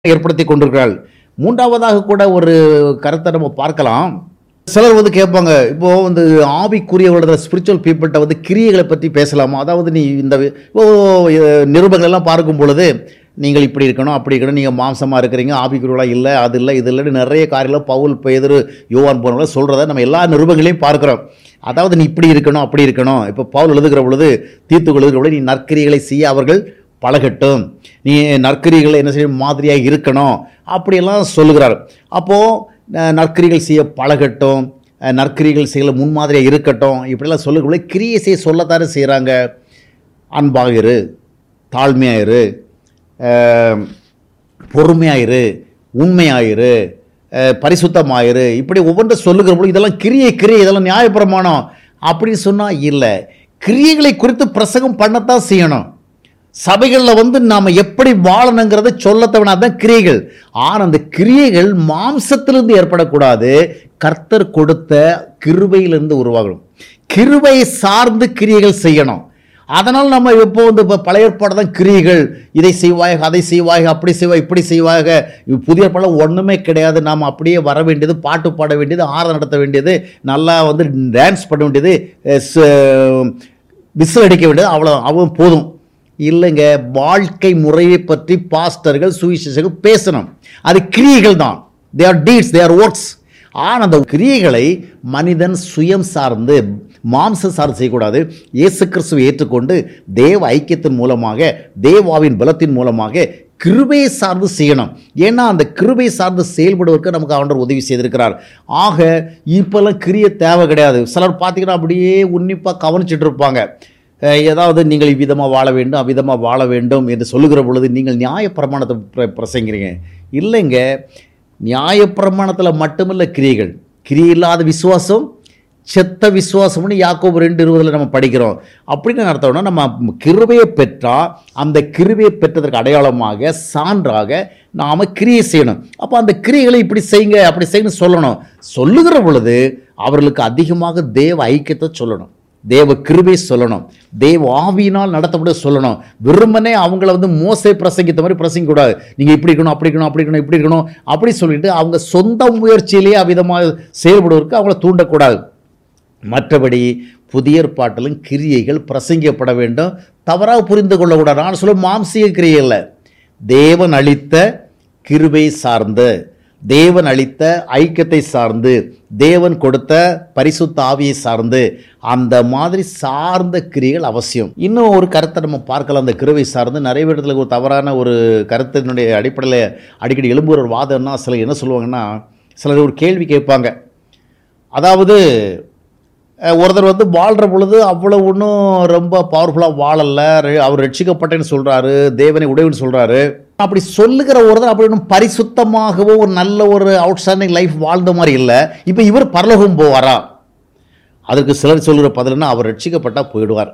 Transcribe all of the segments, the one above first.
ஏற்படுத்தி கொண்டிருக்கிறாள் மூன்றாவதாக கூட ஒரு கருத்தை நம்ம பார்க்கலாம் சிலர் வந்து கேட்பாங்க இப்போ வந்து ஆவிக்குரியவர்களோட ஸ்பிரிச்சுவல் பீப்புள்கிட்ட வந்து கிரியைகளை பற்றி பேசலாமா அதாவது நீ இந்த வி- இப்போ அஹ், நிருபங்கள் எல்லாம் பார்க்கும் பொழுது நீங்கள் இப்படி இருக்கணும் அப்படி இருக்கணும் நீங்கள் மாம்சமாக இருக்கிறீங்க ஆவிக்குரியவர்களா இல்லை அது இல்லை இது இல்லைன்னு நிறைய காரியங்கள் பவுல் பேதர் யோவான் போனவங்கள சொல்கிறத நம்ம எல்லா நிருபங்களையும் பார்க்குறோம் அதாவது நீ இப்படி இருக்கணும் அப்படி இருக்கணும் இப்போ பவுல் எழுதுகிற பொழுது தீர்த்துக்கு எழுதுகிற பொழுது நீ நற்கிரிகளை செய்ய அவர்கள் பழகட்டும் நீ நற்கிரிகளை என்ன செய்ய மாதிரியாக இருக்கணும் அப்படியெல்லாம் சொல்லுகிறார் அப்போது நற்கிரிகள் செய்ய பழகட்டும் அஹ், நற்கிரிகள் செய்ய முன்மாதிரியாக இருக்கட்டும் இப்படிலாம் சொல்லுகிறவங்களே கிரியை செய்ய சொல்லத்தானே செய்கிறாங்க அன்பாக இரு தாழ்மையாக இரு அஹ், பொறுமையாயிரு உண்மையாயிரு அஹ், பரிசுத்தமாயிரு இப்படி ஒவ்வொன்றும் சொல்லுகிற பொழுது இதெல்லாம் கிரியை கிரியை இதெல்லாம் நியாயப்பிரமாணம் அப்படின்னு சொன்னால் இல்லை கிரியைகளை குறித்து பிரசங்கம் பண்ணத்தான் செய்யணும் சபைகளில் வந்து நாம் எப்படி வாழணுங்கிறத சொல்லத்தவனா தான் கிரியைகள் ஆனால் அந்த கிரியைகள் மாம்சத்திலிருந்து ஏற்படக்கூடாது கர்த்தர் கொடுத்த கிருபையிலிருந்து உருவாகணும் கிருபை சார்ந்து கிரியைகள் செய்யணும் அதனால் நம்ம எப்போ வந்து இப்போ பழைய ஏற்பாடு தான் கிரியைகள் இதை செய்வாயாக அதை செய்வாயாக அப்படி செய்வாய் இப்படி செய்வாக இது புதிய படம் ஒன்றுமே கிடையாது நாம் அப்படியே வர வேண்டியது பாட்டு பாட வேண்டியது ஆராதனை நடத்த வேண்டியது நல்லா வந்து டான்ஸ் பண்ண வேண்டியது விசில் அடிக்க வேண்டியது அவ்வளோ அவன் போதும் இல்லைங்க வாழ்க்கை முறையை பற்றி பாஸ்டர்கள் சுவிசேஷர்கள் பேசணும் அது கிரியைகள் தான் they are deeds they are works ஆனால் அந்த கிரியைகளை மனிதன் சுயம் சார்ந்து மாம்ச சார்ந்து செய்யக்கூடாது இயேசு கிறிஸ்துவை ஏற்றுக்கொண்டு தேவ ஐக்கியத்தின் மூலமாக தேவாவின் பலத்தின் மூலமாக கிருபையை சார்ந்து செய்யணும் ஏன்னா அந்த கிருபை சார்ந்து செயல்படுவதற்கு நமக்கு ஆண்டவர் உதவி செய்திருக்கிறார் ஆக இப்போல்லாம் கிரிய தேவை கிடையாது சிலர் பார்த்தீங்கன்னா அப்படியே உன்னிப்பாக கவனிச்சிட்டு இருப்பாங்க அஹ் ஏதாவது நீங்கள் இவ்விதமாக வாழ வேண்டும் அவ்விதமாக வாழ வேண்டும் என்று சொல்லுகிற பொழுது நீங்கள் நியாயப்பிரமாணத்தை பிர- பிரசங்கிறீங்க இல்லைங்க நியாயப்பிரமாணத்தில் மட்டுமில்ல கிரியைகள் கிரியை இல்லாத விசுவாசம் செத்த விசுவாசம்னு யாக்கோபு ரெண்டு இருபதில் நம்ம படிக்கிறோம் அப்படின்னு அர்த்தம்னா நம்ம கிருபையை பெற்றால் அந்த கிருபையை பெற்றதற்கு அடையாளமாக சான்றாக நாம் கிரியை செய்யணும் அப்போ அந்த கிரியைகளை இப்படி செய்யுங்க அப்படி செய்யணும் சொல்லணும் சொல்லுகிற பொழுது அவர்களுக்கு அதிகமாக தேவ ஐக்கியத்தை சொல்லணும் தேவ கிருபை சொல்லணும் தேவ ஆவியினால் நடத்தப்பட சொல்லணும் வெறுமனே அவங்கள வந்து மோசை பிரசங்கித்த மாதிரி பிரசங்க கூடாது நீங்கள் இப்படி இருக்கணும் அப்படி இருக்கணும் அப்படி இருக்கணும் இப்படி இருக்கணும் அப்படி சொல்லிட்டு அவங்க சொந்த முயற்சியிலேயே அவ்விதமாக செயல்படுவதற்கு அவங்கள தூண்டக்கூடாது மற்றபடி புதிய ஏற்பாட்டிலும் கிரியைகள் பிரசங்கிக்கப்பட வேண்டும் தவறாக புரிந்து கொள்ளக்கூடாது நான் சொல்ல மாம்சீக கிரியை இல்லை தேவன் அளித்த கிருபை சார்ந்து தேவன் அளித்த ஐக்கியத்தை சார்ந்து தேவன் கொடுத்த பரிசுத்த ஆவியை சார்ந்து அந்த மாதிரி சார்ந்த கிரியைகள் அவசியம் இன்னும் ஒரு கருத்தை நம்ம பார்க்கலாம் அந்த கிருவை சார்ந்து நிறைய இடத்துல ஒரு தவறான ஒரு கருத்தினுடைய அடிப்படையில் அடிக்கடி எழும்புகிற ஒரு வாதம்னா சிலர் என்ன சொல்லுவாங்கன்னா சிலர் ஒரு கேள்வி கேட்பாங்க அதாவது அஹ், ஒருத்தர் வந்து வாழ்கிற பொழுது அவ்வளோ ஒன்றும் ரொம்ப பவர்ஃபுல்லாக வாழல ரெ- அவர் ரட்சிக்கப்பட்டேன்னு சொல்கிறாரு தேவனை உடையவன்னு சொல்கிறாரு அப்படி சொல்லுகிற ஒருத்தர் அப்படி ஒன்றும் பரிசுத்தமாகவோ ஒரு நல்ல ஒரு அவுட்ஸ்டாண்டிங் லைஃப் வாழ்ந்த மாதிரி இல்லை இப்போ இவர் பரலோகம் போவாரா அதற்கு சிலர் சொல்கிற பதில்னா அவர் ரட்சிக்கப்பட்டால் போயிடுவார்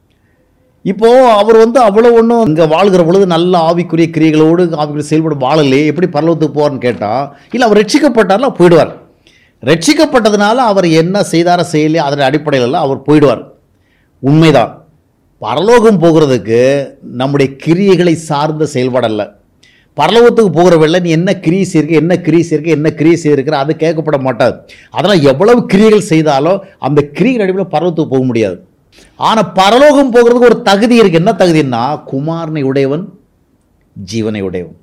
இப்போ அவர் வந்து அவ்வளோ ஒன்றும் இங்கே வாழ்கிற பொழுது நல்ல ஆவிக்குரிய கிரியைகளோடு ஆவிக்குரிய செயல்பட வாழலையே எப்படி பரலோகத்துக்கு போவார்னு கேட்டால் இல்லை அவர் ரட்சிக்கப்பட்டார்ல போயிடுவார் ரட்சிக்கப்பட்டதுனால அவர் என்ன செய்தாரோ செய்யலையோ அதன் அடிப்படையில் அவர் போயிடுவார் உண்மைதான் பரலோகம் போகிறதுக்கு நம்முடைய கிரியைகளை சார்ந்த செயல்பாடல்ல பரலோகத்துக்கு போகிற வெள்ள நீ என்ன கிரியை செய்யிருக்க என்ன கிரியை செய்யிருக்க என்ன கிரியை செய்திருக்கிற அது கேட்கப்பட மாட்டாது அதனால் எவ்வளவு கிரியைகள் செய்தாலும் அந்த கிரியின் அடிப்படையில் பரலோகத்துக்கு போக முடியாது ஆனால் பரலோகம் போகிறதுக்கு ஒரு தகுதி இருக்கு என்ன தகுதின்னா குமாரனை உடையவன் ஜீவனை உடையவன்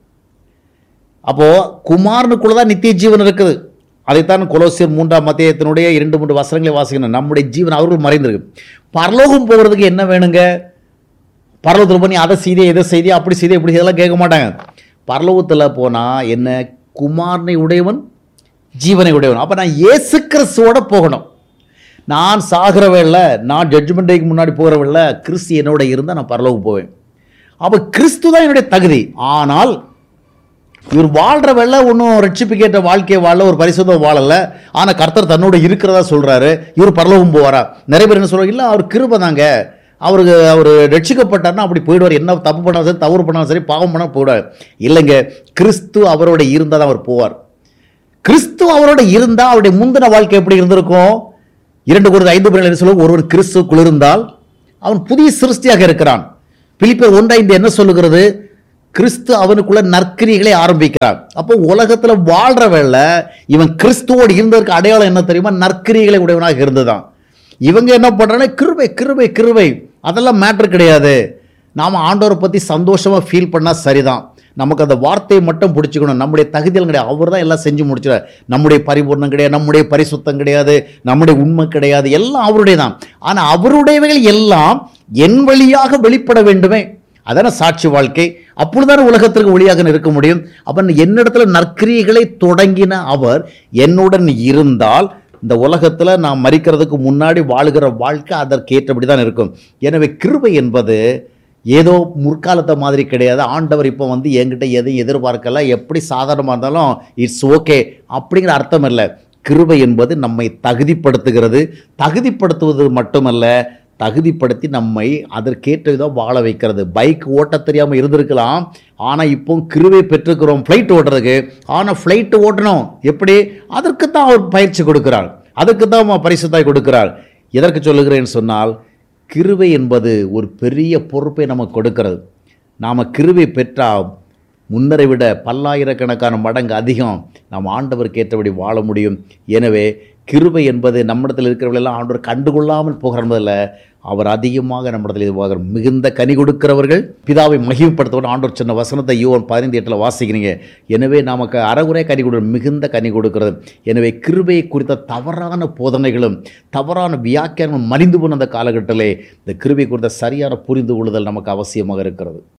அப்போ குமாரனுக்குள்ள தான் நித்திய ஜீவன் இருக்குது அதைத்தான் கொலோசியர் மூன்றாம் மத்தியத்தினுடைய இரண்டு மூன்று வசனங்களை வாசிக்கணும் நம்முடைய ஜீவன் அவர்கள் மறைந்திருக்கு பரலோகம் போகிறதுக்கு என்ன வேணுங்க பரலோகத்தில் பண்ணி அதை செய்தே இதை செய்தே அப்படி செய்தே இப்படி இதெல்லாம் கேட்க மாட்டாங்க பரலோகத்தில் போனால் என்ன குமாரனை உடையவன் ஜீவனை உடையவன் அப்போ நான் இயேசு கிறிஸ்துவோட போகணும் நான் சாகிற வேளை நான் ஜட்ஜ்மெண்ட் டேக்கு முன்னாடி போகிற வேளை கிறிஸ்து என்னோட இருந்தால் நான் பரலோகம் போவேன் அப்போ கிறிஸ்து தான் என்னுடைய தகுதி ஆனால் இவர் வாழ்கிற வேலை ஒன்றும் ரட்சிப்புக்கேற்ற வாழ்க்கையை வாழ ஒரு பரிசுத்தம் வாழல ஆனால் கர்த்தர் தன்னோட இருக்கிறதா சொல்கிறாரு இவர் பரலோகம் போவாரா நிறைய பேர் என்ன சொல்றாங்க இல்லை அவர் கிருபை தாங்க அவருக்கு அவர் ரட்சிக்கப்பட்டார்னா அப்படி போயிடுவார் என்ன தப்பு பண்ணாலும் சரி தவறு பண்ணாலும் சரி பாவம் பண்ணால் போயிடுவார் இல்லைங்க கிறிஸ்து அவரோட இருந்தால் தான் அவர் போவார் கிறிஸ்து அவரோட இருந்தால் அவருடைய முந்தின வாழ்க்கை எப்படி இருந்திருக்கும் இரண்டு குறித்து ஐந்து பேர் என்ன சொல்லுவோம் ஒருவன் கிறிஸ்துக்குள் இருந்தால் அவன் புதிய சிருஷ்டியாக இருக்கிறான் பிலிப்பியர் ஒன்று ஐந்து என்ன சொல்லுகிறது கிறிஸ்து அவனுக்குள்ள நற்கிரிகளை ஆரம்பிக்கிறார் அப்போ உலகத்துல வாழ்ற வேளை இவன் கிறிஸ்துவோடு இருந்ததற்கு அடையாளம் என்ன தெரியுமா நற்கிரிகளை உடையவனாக இருந்ததான் இவங்க என்ன பண்றாங்க கிருபை கிருபை கிருபை அதெல்லாம் மேட்ரு கிடையாது நாம் ஆண்டவரை பற்றி சந்தோஷமாக ஃபீல் பண்ணால் சரிதான் நமக்கு அந்த வார்த்தையை மட்டும் பிடிச்சிக்கணும் நம்முடைய தகுதிகள் கிடையாது அவர் தான் எல்லாம் செஞ்சு முடிச்சிடார் நம்முடைய பரிபூர்ணம் கிடையாது நம்முடைய பரிசுத்தம் கிடையாது நம்முடைய உண்மை கிடையாது எல்லாம் அவருடைய தான் ஆனால் அவருடையவைகள் எல்லாம் என் வழியாக வெளிப்பட வேண்டுமே அதான சாட்சி வாழ்க்கை அப்பொழுதுதானே உலகத்திற்கு ஒளியாக இருக்க முடியும் அப்ப என்னிடத்துல நற்கிரியைகளை தொடங்கின அவர் என்னுடன் இருந்தால் இந்த உலகத்துல நான் மறிக்கிறதுக்கு முன்னாடி வாழுகிற வாழ்க்கை அதற்கேற்றபடி தான் இருக்கும் எனவே கிருபை என்பது ஏதோ முற்காலத்தை மாதிரி கிடையாது ஆண்டவர் இப்போ வந்து என்கிட்ட எதையும் எதிர்பார்க்கல எப்படி சாதாரணமாக இருந்தாலும் இட்ஸ் ஓகே அப்படிங்கிற அர்த்தம் இல்லை கிருபை என்பது நம்மை தகுதிப்படுத்துகிறது தகுதிப்படுத்துவது மட்டுமல்ல தகுதிப்படுத்தி நம்மை அதற்கேற்ற விதம் வாழ வைக்கிறது பைக் ஓட்ட தெரியாமல் இருந்திருக்கலாம் ஆனால் இப்போ கிருவை பெற்றுக்கிறோம் ஃப்ளைட் ஓட்டுறதுக்கு ஆனால் ஃப்ளைட் ஓட்டணும் எப்படி அதற்கு தான் அவர் பயிற்சி கொடுக்கிறார் அதுக்கு தான் பரிசுத்தாய் கொடுக்கிறார் எதற்கு சொல்லுகிறேன்னு சொன்னால் கிருவை என்பது ஒரு பெரிய பொறுப்பை நமக்கு கொடுக்கிறது நாம் கிருவை பெற்றால் முன்னரை விட பல்லாயிரக்கணக்கான மடங்கு அதிகம் நாம் ஆண்டவருக்கு ஏற்றபடி வாழ முடியும் எனவே கிருபை என்பது நம்மிடத்தில் இருக்கிறவர்களெல்லாம் ஆண்டவர் கண்டுகொள்ளாமல் போகிறதில்ல அவர் அதிகமாக நம்மிடத்தில் இதுவாக மிகுந்த கனி கொடுக்கிறவர்கள் பிதாவை மகிமைப்படுத்தவும் ஆண்டவர் சொன்ன வசனத்தை யோன் பதினைந்து எட்டில் வாசிக்கிறீங்க எனவே நமக்கு அறகுறை கனி கொடு மிகுந்த கனி கொடுக்கிறது எனவே கிருபையை குறித்த தவறான போதனைகளும் தவறான வியாக்கியானங்களும் மலிந்து போன அந்த காலகட்டத்திலே இந்த கிருபை குறித்த சரியான புரிந்து கொள்ளுதல் நமக்கு அவசியமாக இருக்கிறது